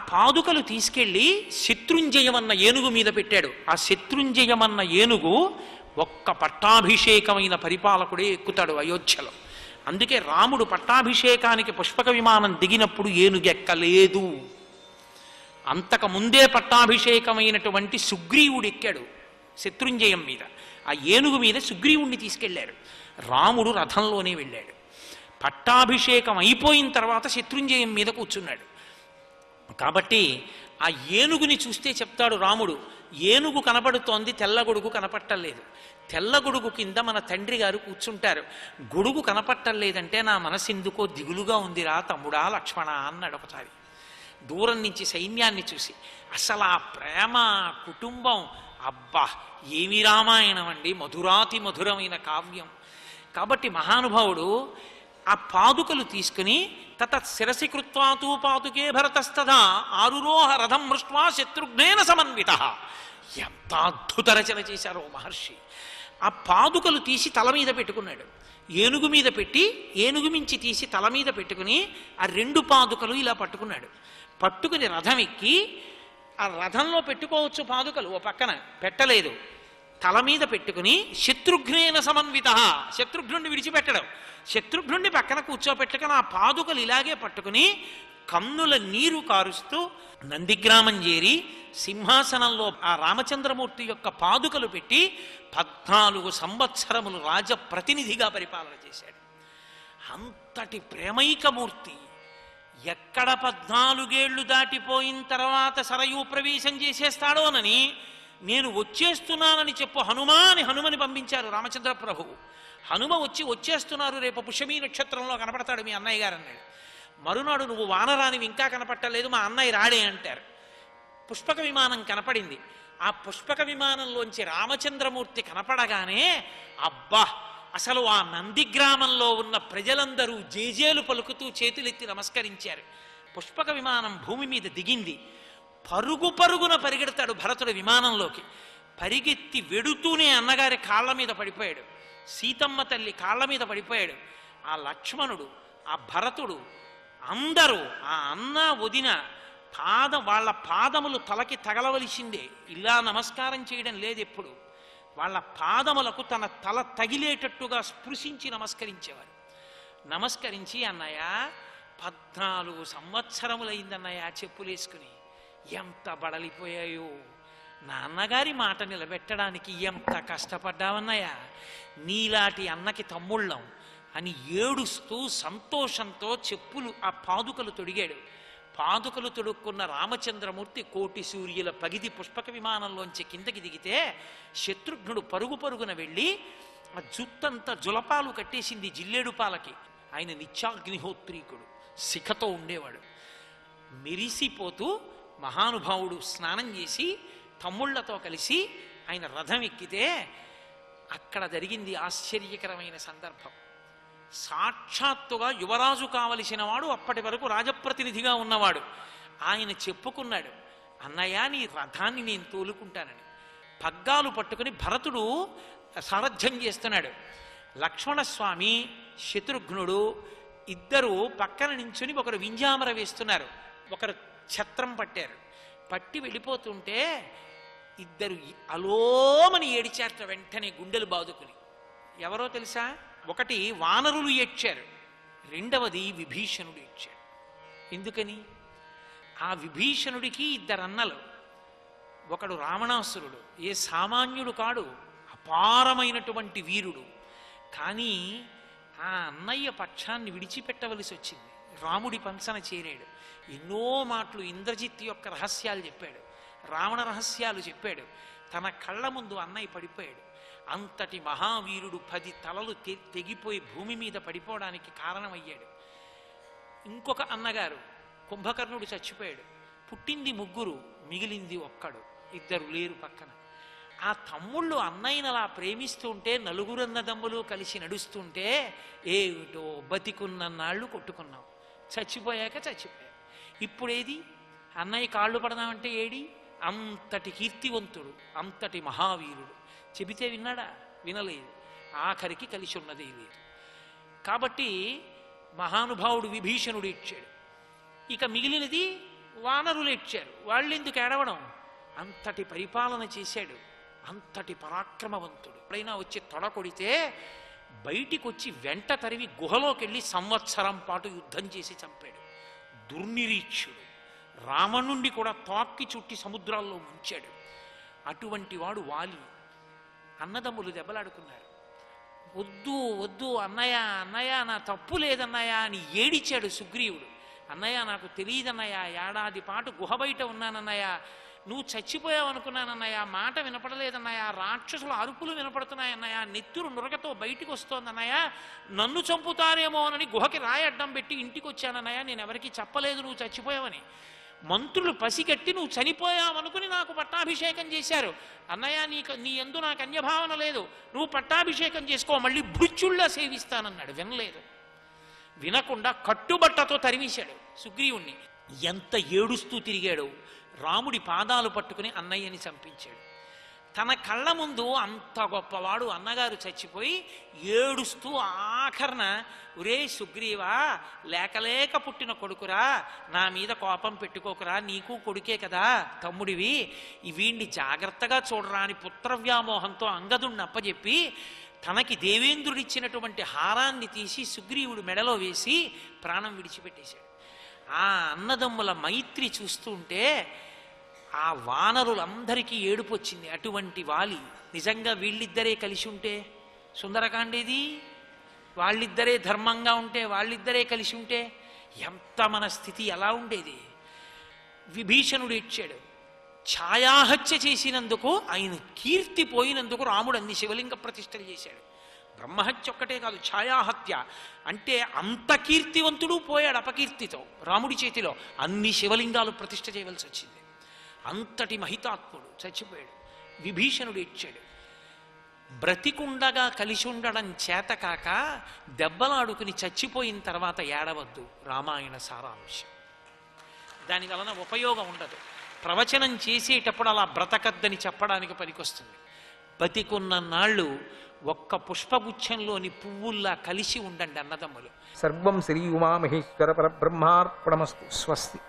పాదుకలు తీసుకెళ్లి శత్రుంజయమన్న ఏనుగు మీద పెట్టాడు ఆ శత్రుంజయమన్న ఏనుగు ఒక్క పట్టాభిషేకమైన పరిపాలకుడే ఎక్కుతాడు అయోధ్యలో అందుకే రాముడు పట్టాభిషేకానికి పుష్పక విమానం దిగినప్పుడు ఏనుగెక్కలేదు అంతకు ముందే పట్టాభిషేకమైనటువంటి సుగ్రీవుడు ఎక్కాడు శత్రుంజయం మీద ఆ ఏనుగు మీద సుగ్రీవుణ్ణి తీసుకెళ్లారు రాముడు రథంలోనే వెళ్ళాడు పట్టాభిషేకం అయిపోయిన తర్వాత శత్రుంజయం మీద కూర్చున్నాడు కాబట్టి ఆ ఏనుగుని చూస్తే చెప్తాడు రాముడు ఏనుగు కనపడుతోంది తెల్ల గొడుగు కనపట్టలేదు తెల్ల గొడుగు కింద మన తండ్రి గారు కూర్చుంటారు గొడుగు కనపట్టలేదంటే నా మనసు ఎందుకో దిగులుగా ఉందిరా తమ్ముడా లక్ష్మణ అన్నాడు ఒకసారి దూరం నుంచి సైన్యాన్ని చూసి అసలు ఆ ప్రేమ ఆ కుటుంబం అబ్బా ఏమి రామాయణం అండి మధురాతి మధురమైన కావ్యం కాబట్టి మహానుభావుడు ఆ పాదుకలు తీసుకుని తత శిరసి కృత్వాతూ పాదుకే భరతస్తదా ఆరురోహ రథం మృష్ట్వా శత్రుఘ్నేన సమన్విత ఎంత అద్భుత రచన చేశారో మహర్షి ఆ పాదుకలు తీసి తల మీద పెట్టుకున్నాడు ఏనుగు మీద పెట్టి ఏనుగు మించి తీసి తల మీద పెట్టుకుని ఆ రెండు పాదుకలు ఇలా పట్టుకున్నాడు పట్టుకుని రథం ఎక్కి ఆ రథంలో పెట్టుకోవచ్చు పాదుకలు ఓ పక్కన పెట్టలేదు తల మీద పెట్టుకుని శత్రుఘ్నేన సమన్విత శత్రుఘ్నుడిని విడిచిపెట్టడం శత్రుఘ్నుడిని పక్కన కూర్చోపెట్టుకుని ఆ పాదుకలు ఇలాగే పట్టుకుని కన్నుల నీరు కారుస్తూ నందిగ్రామం చేరి సింహాసనంలో ఆ రామచంద్రమూర్తి యొక్క పాదుకలు పెట్టి పద్నాలుగు సంవత్సరములు రాజప్రతినిధిగా పరిపాలన చేశాడు అంతటి ప్రేమైకమూర్తి ఎక్కడ పద్నాలుగేళ్లు దాటిపోయిన తర్వాత సరయూ ప్రవేశం చేసేస్తాడోనని నేను వచ్చేస్తున్నానని చెప్పు హనుమా అని హనుమని పంపించారు రామచంద్ర ప్రభువు హనుమ వచ్చి వచ్చేస్తున్నారు రేపు పుష్యమీ నక్షత్రంలో కనపడతాడు మీ అన్నయ్య గారు అన్నాడు మరునాడు నువ్వు వానరానివి ఇంకా కనపట్టలేదు మా అన్నయ్య రాడే అంటారు పుష్పక విమానం కనపడింది ఆ పుష్పక విమానంలోంచి రామచంద్రమూర్తి కనపడగానే అబ్బా అసలు ఆ నందిగ్రామంలో ఉన్న ప్రజలందరూ జేజేలు పలుకుతూ చేతులెత్తి నమస్కరించారు పుష్పక విమానం భూమి మీద దిగింది పరుగు పరుగున పరిగెడతాడు భరతుడు విమానంలోకి పరిగెత్తి వెడుతూనే అన్నగారి కాళ్ళ మీద పడిపోయాడు సీతమ్మ తల్లి కాళ్ళ మీద పడిపోయాడు ఆ లక్ష్మణుడు ఆ భరతుడు అందరూ ఆ అన్న వదిన పాద వాళ్ళ పాదములు తలకి తగలవలసిందే ఇలా నమస్కారం చేయడం లేదు ఎప్పుడు వాళ్ళ పాదములకు తన తల తగిలేటట్టుగా స్పృశించి నమస్కరించేవారు నమస్కరించి అన్నయ్య పద్నాలుగు సంవత్సరములైందన్నయ్య చెప్పులేసుకుని ఎంత బడలిపోయాయో నాన్నగారి మాట నిలబెట్టడానికి ఎంత కష్టపడ్డావన్నయ్య నీలాంటి అన్నకి తమ్ముళ్ళం అని ఏడుస్తూ సంతోషంతో చెప్పులు ఆ పాదుకలు తొడిగాడు పాదుకలు తొడుక్కున్న రామచంద్రమూర్తి కోటి సూర్యుల పగిది పుష్పక విమానంలోంచి కిందకి దిగితే శత్రుఘ్నుడు పరుగు పరుగున వెళ్ళి ఆ జుత్తంతా జులపాలు కట్టేసింది జిల్లేడు పాలకి ఆయన నిత్యాగ్నిహోత్రీకుడు శిఖతో ఉండేవాడు మెరిసిపోతూ మహానుభావుడు స్నానం చేసి తమ్ముళ్లతో కలిసి ఆయన రథం ఎక్కితే అక్కడ జరిగింది ఆశ్చర్యకరమైన సందర్భం సాక్షాత్తుగా యువరాజు కావలసిన వాడు అప్పటి వరకు రాజప్రతినిధిగా ఉన్నవాడు ఆయన చెప్పుకున్నాడు అన్నయ్య నీ రథాన్ని నేను తోలుకుంటానని పగ్గాలు పట్టుకుని భరతుడు సారథ్యం చేస్తున్నాడు లక్ష్మణస్వామి శత్రుఘ్నుడు ఇద్దరు పక్కన నించుని ఒకరు వింజామర వేస్తున్నారు ఒకరు ఛత్రం పట్టారు పట్టి వెళ్ళిపోతుంటే ఇద్దరు అలోమని ఏడిచారట వెంటనే గుండెలు బాదుకుని ఎవరో తెలుసా ఒకటి వానరులు ఏడ్చారు రెండవది విభీషణుడు ఏడ్చాడు ఎందుకని ఆ విభీషణుడికి ఇద్దరు అన్నలు ఒకడు రావణాసురుడు ఏ సామాన్యుడు కాడు అపారమైనటువంటి వీరుడు కానీ ఆ అన్నయ్య పక్షాన్ని విడిచిపెట్టవలసి వచ్చింది రాముడి పంచన చేరాడు ఎన్నో మాటలు ఇంద్రజిత్ యొక్క రహస్యాలు చెప్పాడు రావణ రహస్యాలు చెప్పాడు తన కళ్ళ ముందు అన్నయ్య పడిపోయాడు అంతటి మహావీరుడు పది తలలు తె- తెగిపోయి భూమి మీద పడిపోవడానికి కారణమయ్యాడు ఇంకొక అన్నగారు కుంభకర్ణుడు చచ్చిపోయాడు పుట్టింది ముగ్గురు మిగిలింది ఒక్కడు ఇద్దరు లేరు పక్కన ఆ తమ్ముళ్ళు అన్నయ్యనలా ప్రేమిస్తుంటే నలుగురు అన్నదమ్ములు కలిసి నడుస్తుంటే ఏమిటో బతికున్నన్నాళ్ళు కొట్టుకున్నాం చచ్చిపోయాక చచ్చిపోయాం ఇప్పుడేది అన్నయ్య కాళ్ళు పడదామంటే ఏడి అంతటి కీర్తివంతుడు అంతటి మహావీరుడు చెబితే విన్నాడా వినలేదు ఆఖరికి కలిసి ఉన్నదే లేదు కాబట్టి మహానుభావుడు విభీషణుడు ఇచ్చాడు ఇక మిగిలినది వానరులు ఏడ్చారు వాళ్ళు ఎందుకు ఏడవడం అంతటి పరిపాలన చేశాడు అంతటి పరాక్రమవంతుడు ఎప్పుడైనా వచ్చి తొడ కొడితే బయటికి వచ్చి వెంట తరివి గుహలోకి వెళ్ళి సంవత్సరం పాటు యుద్ధం చేసి చంపాడు దుర్నిరీక్షుడు రావణుణ్ణి కూడా తోక్కి చుట్టి సముద్రాల్లో ముంచాడు అటువంటి వాడు వాలి అన్నదమ్ములు దెబ్బలాడుకున్నారు వద్దు వద్దు అన్నయ్య అన్నయ్య నా తప్పు లేదన్నయ్య అని ఏడిచాడు సుగ్రీవుడు అన్నయ్య నాకు తెలియదన్నయ్య ఏడాది పాటు గుహ బయట ఉన్నానన్నయ్య నువ్వు చచ్చిపోయావు అనుకున్నానన్నయ్య మాట వినపడలేదన్నయ్య రాక్షసుల అరుపులు వినపడుతున్నాయన్నయ్య నెత్తురు నురగతో బయటికి వస్తోందన్నయ్య నన్ను చంపుతారేమోనని గుహకి రాయి అడ్డం పెట్టి ఇంటికి వచ్చానన్నయ్య నేను ఎవరికి చెప్పలేదు నువ్వు చచ్చిపోయావని మంత్రులు పసిగట్టి నువ్వు చనిపోయావనుకుని నాకు పట్టాభిషేకం చేశారు అన్నయ్య నీకు నీ ఎందు నాకు అన్యభావన లేదు నువ్వు పట్టాభిషేకం చేసుకో మళ్ళీ భృత్యుల్లా సేవిస్తానన్నాడు వినలేదు వినకుండా కట్టుబట్టతో తరిమేశాడు సుగ్రీవుణ్ణి ఎంత ఏడుస్తూ తిరిగాడు రాముడి పాదాలు పట్టుకుని అన్నయ్యని చంపించాడు తన కళ్ళ ముందు అంత గొప్పవాడు అన్నగారు చచ్చిపోయి ఏడుస్తూ ఆఖరణ ఒరే సుగ్రీవా లేకలేక పుట్టిన కొడుకురా నా మీద కోపం పెట్టుకోకురా నీకు కొడుకే కదా తమ్ముడివి ఈ వీణ్ణి జాగ్రత్తగా చూడరా అని పుత్ర వ్యామోహంతో అంగదుణ్ణి అప్పజెప్పి తనకి దేవేంద్రుడిచ్చినటువంటి హారాన్ని తీసి సుగ్రీవుడు మెడలో వేసి ప్రాణం విడిచిపెట్టేశాడు ఆ అన్నదమ్ముల మైత్రి చూస్తుంటే ఆ వానరులందరికీ ఏడుపు వచ్చింది అటువంటి వాలి నిజంగా వీళ్ళిద్దరే కలిసి ఉంటే సుందరకాండేది వాళ్ళిద్దరే ధర్మంగా ఉంటే వాళ్ళిద్దరే కలిసి ఉంటే ఎంత మన స్థితి ఎలా ఉండేది విభీషణుడు ఇచ్చాడు ఛాయాహత్య చేసినందుకు ఆయన కీర్తి పోయినందుకు రాముడు అన్ని శివలింగ ప్రతిష్టలు చేశాడు బ్రహ్మహత్య ఒక్కటే కాదు ఛాయాహత్య అంటే అంత కీర్తివంతుడు పోయాడు అపకీర్తితో రాముడి చేతిలో అన్ని శివలింగాలు ప్రతిష్ఠ చేయవలసి వచ్చింది అంతటి మహితాత్ముడు చచ్చిపోయాడు విభీషణుడు ఇచ్చాడు బ్రతికుండగా కలిసి ఉండడం చేతకాక దెబ్బలాడుకుని చచ్చిపోయిన తర్వాత ఏడవద్దు రామాయణ సారాంశం దాని వలన ఉపయోగం ఉండదు ప్రవచనం చేసేటప్పుడు అలా బ్రతకద్దని చెప్పడానికి పనికొస్తుంది బతికున్న నాళ్ళు ఒక్క పుష్పగుచ్చంలోని పువ్వుల్లా కలిసి ఉండండి అన్నదమ్ములు సర్వం శ్రీ ఉమామహేశ్వర పరబ్రహ్మార్పణమస్తు స్వస్తి